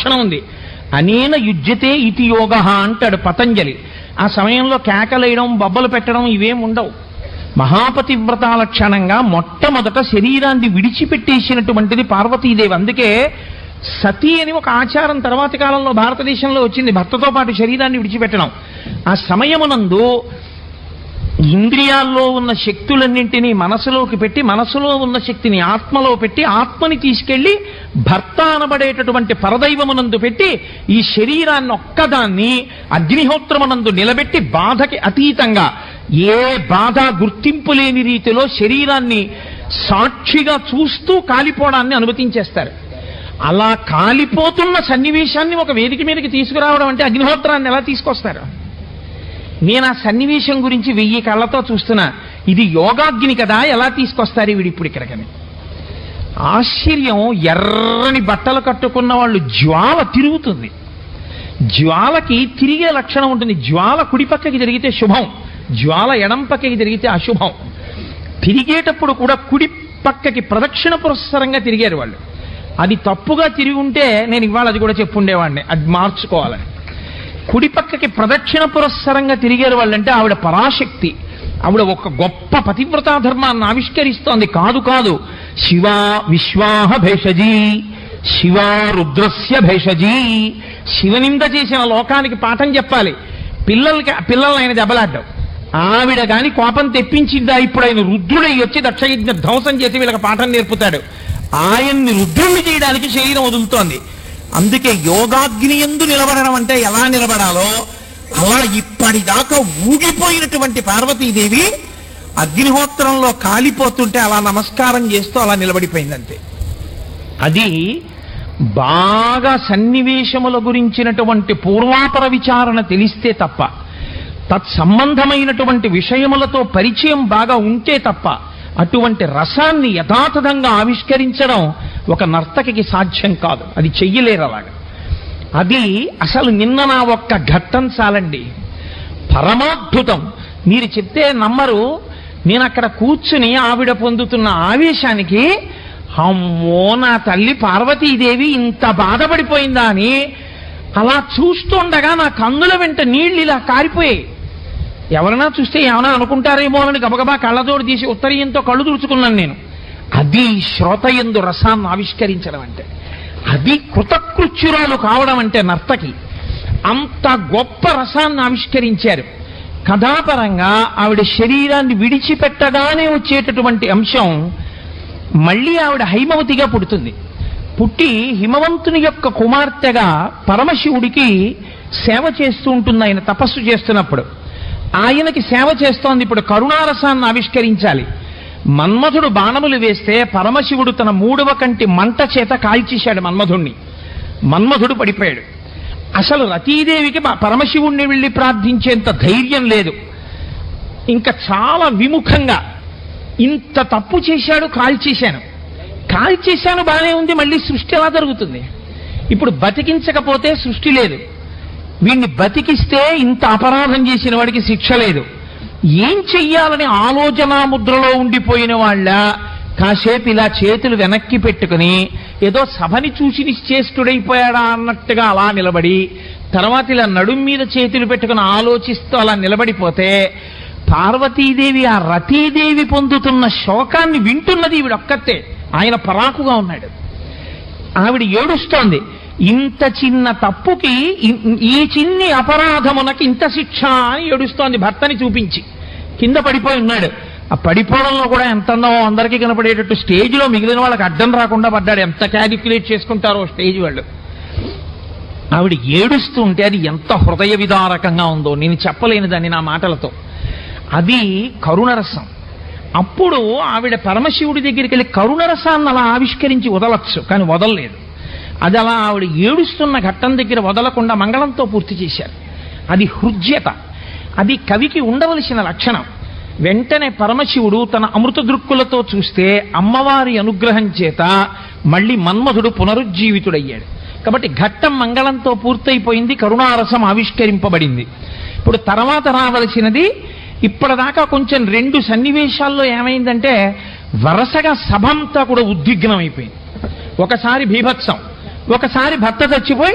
లక్షణం ఉంది అనేన యుజ్యతే ఇతి యోగ అంటాడు పతంజలి ఆ సమయంలో కేకలేయడం బొబ్బలు పెట్టడం ఇవేం ఉండవు మహాపతివ్రత లక్షణంగా మొట్టమొదట శరీరాన్ని విడిచిపెట్టేసినటువంటిది పార్వతీదేవి అందుకే సతీ అని ఒక ఆచారం తర్వాతి కాలంలో భారతదేశంలో వచ్చింది భర్తతో పాటు శరీరాన్ని విడిచిపెట్టడం ఆ సమయమునందు ఇంద్రియాల్లో ఉన్న శక్తులన్నింటినీ మనసులోకి పెట్టి మనసులో ఉన్న శక్తిని ఆత్మలో పెట్టి ఆత్మని తీసుకెళ్లి భర్త అనబడేటటువంటి పరదైవమునందు పెట్టి ఈ శరీరాన్ని ఒక్కదాన్ని అగ్నిహోత్రమునందు నిలబెట్టి బాధకి అతీతంగా ఏ బాధ గుర్తింపు లేని రీతిలో శరీరాన్ని సాక్షిగా చూస్తూ కాలిపోవడాన్ని అనుమతించేస్తారు అలా కాలిపోతున్న సన్నివేశాన్ని ఒక వేదిక మీదకి తీసుకురావడం అంటే అగ్నిహోత్రాన్ని ఎలా తీసుకొస్తారు నేను ఆ సన్నివేశం గురించి వెయ్యి కళ్ళతో చూస్తున్నా ఇది యోగాగ్ని కదా ఎలా తీసుకొస్తారు వీడు ఇప్పుడు ఇక్కడికని ఆశ్చర్యం ఎర్రని బట్టలు కట్టుకున్న వాళ్ళు జ్వాల తిరుగుతుంది జ్వాలకి తిరిగే లక్షణం ఉంటుంది జ్వాల కుడి పక్కకి తిరిగితే శుభం జ్వాల ఎడం పక్కకి తిరిగితే అశుభం తిరిగేటప్పుడు కూడా కుడి పక్కకి ప్రదక్షిణ పురస్సరంగా తిరిగారు వాళ్ళు అది తప్పుగా తిరిగి ఉంటే నేను ఇవాళ అది కూడా చెప్పుండేవాడిని అది మార్చుకోవాలని కుడి పక్కకి ప్రదక్షిణ పురస్సరంగా తిరిగారు వాళ్ళంటే ఆవిడ పరాశక్తి ఆవిడ ఒక గొప్ప పతివ్రతా ధర్మాన్ని ఆవిష్కరిస్తోంది కాదు కాదు శివ విశ్వాహ భేషజీ శివ రుద్రస్య భేషజీ శివనింద చేసిన లోకానికి పాఠం చెప్పాలి పిల్లలకి పిల్లల్ని ఆయన దెబ్బలాడ్డాం ఆవిడ గాని కోపం తెప్పించిందా ఇప్పుడు ఆయన రుద్రుడై వచ్చి దక్షయజ్ఞ ధ్వంసం చేసి వీళ్ళకి పాఠం నేర్పుతాడు ఆయన్ని రుద్రుణ్ణి చేయడానికి శరీరం వదులుతోంది అందుకే యోగాగ్ని ఎందు నిలబడడం అంటే ఎలా నిలబడాలో అలా ఇప్పటిదాకా ఊగిపోయినటువంటి పార్వతీదేవి అగ్నిహోత్రంలో కాలిపోతుంటే అలా నమస్కారం చేస్తూ అలా నిలబడిపోయిందంతే అది బాగా సన్నివేశముల గురించినటువంటి పూర్వాపర విచారణ తెలిస్తే తప్ప తత్సంబంధమైనటువంటి విషయములతో పరిచయం బాగా ఉంటే తప్ప అటువంటి రసాన్ని యథాతథంగా ఆవిష్కరించడం ఒక నర్తకికి సాధ్యం కాదు అది చెయ్యలేరు అలాగా అది అసలు నిన్న నా ఒక్క ఘట్టం చాలండి పరమాద్భుతం మీరు చెప్తే నమ్మరు నేను అక్కడ కూర్చుని ఆవిడ పొందుతున్న ఆవేశానికి అమ్మో నా తల్లి పార్వతీదేవి ఇంత బాధపడిపోయిందా అని అలా చూస్తుండగా నా కన్నుల వెంట నీళ్లు ఇలా కారిపోయాయి ఎవరైనా చూస్తే ఏమైనా అనుకుంటారేమో అని గబగబా కళ్ళజోడు తీసి ఉత్తరీయంతో కళ్ళు తుడుచుకున్నాను నేను అది శ్రోతయందు రసాన్ని ఆవిష్కరించడం అంటే అది కృతకృత్యురాలు కావడం అంటే నర్తకి అంత గొప్ప రసాన్ని ఆవిష్కరించారు కథాపరంగా ఆవిడ శరీరాన్ని విడిచిపెట్టగానే వచ్చేటటువంటి అంశం మళ్ళీ ఆవిడ హైమవతిగా పుడుతుంది పుట్టి హిమవంతుని యొక్క కుమార్తెగా పరమశివుడికి సేవ చేస్తూ ఉంటుంది ఆయన తపస్సు చేస్తున్నప్పుడు ఆయనకి సేవ చేస్తోంది ఇప్పుడు కరుణారసాన్ని ఆవిష్కరించాలి మన్మధుడు బాణములు వేస్తే పరమశివుడు తన మూడవ కంటి మంట చేత కాల్చేశాడు మన్మధుణ్ణి మన్మధుడు పడిపోయాడు అసలు రతీదేవికి ప- పరమశివుణ్ణి వెళ్ళి ప్రార్థించేంత ధైర్యం లేదు ఇంకా చాలా విముఖంగా ఇంత తప్పు చేశాడు కాల్చేశాను కాల్చేశాను బానే ఉంది మళ్ళీ సృష్టి ఎలా జరుగుతుంది ఇప్పుడు బతికించకపోతే సృష్టి లేదు వీణ్ణి బతికిస్తే ఇంత అపరాధం చేసిన వాడికి శిక్ష లేదు ఏం చెయ్యాలని ఆలోచనా ముద్రలో ఉండిపోయిన వాళ్ళ కాసేపు ఇలా చేతులు వెనక్కి పెట్టుకుని ఏదో సభని చూసి నిశ్చేష్టుడైపోయాడా అన్నట్టుగా అలా నిలబడి తర్వాత ఇలా నడుం మీద చేతులు పెట్టుకుని ఆలోచిస్తూ అలా నిలబడిపోతే పార్వతీదేవి ఆ రతీదేవి పొందుతున్న శోకాన్ని వింటున్నది ఈవిడ ఒక్కతే ఆయన పరాకుగా ఉన్నాడు ఆవిడ ఏడుస్తోంది ఇంత చిన్న తప్పుకి ఇ- ఈ చిన్ని అపరాధమునకి ఇంత శిక్ష అని ఏడుస్తోంది భర్తని చూపించి కింద పడిపోయి ఉన్నాడు ఆ పడిపోవడంలో కూడా ఎంత అందో అందరికీ కనపడేటట్టు స్టేజ్లో మిగిలిన వాళ్ళకి అడ్డం రాకుండా పడ్డాడు ఎంత క్యాలిక్యులేట్ చేసుకుంటారో స్టేజ్ వాళ్ళు ఆవిడ ఏడుస్తూ ఉంటే అది ఎంత హృదయ విదారకంగా ఉందో నేను చెప్పలేని దాన్ని నా మాటలతో అది కరుణరసం అప్పుడు ఆవిడ పరమశివుడి దగ్గరికి వెళ్ళి కరుణరసాన్ని అలా ఆవిష్కరించి వదలచ్చు కానీ వదలలేదు అది అలా ఆవిడ ఏడుస్తున్న ఘట్టం దగ్గర వదలకుండా మంగళంతో పూర్తి చేశారు అది హృద్యత అది కవికి ఉండవలసిన లక్షణం వెంటనే పరమశివుడు తన అమృత దృక్కులతో చూస్తే అమ్మవారి అనుగ్రహం చేత మళ్ళీ మన్మధుడు పునరుజ్జీవితుడయ్యాడు కాబట్టి ఘట్టం మంగళంతో పూర్తయిపోయింది కరుణారసం ఆవిష్కరింపబడింది ఇప్పుడు తర్వాత రావలసినది ఇప్పటిదాకా కొంచెం రెండు సన్నివేశాల్లో ఏమైందంటే వరుసగా సభంతా కూడా ఉద్విగ్నం అయిపోయింది ఒకసారి భీభత్సం ఒకసారి భర్త చచ్చిపోయి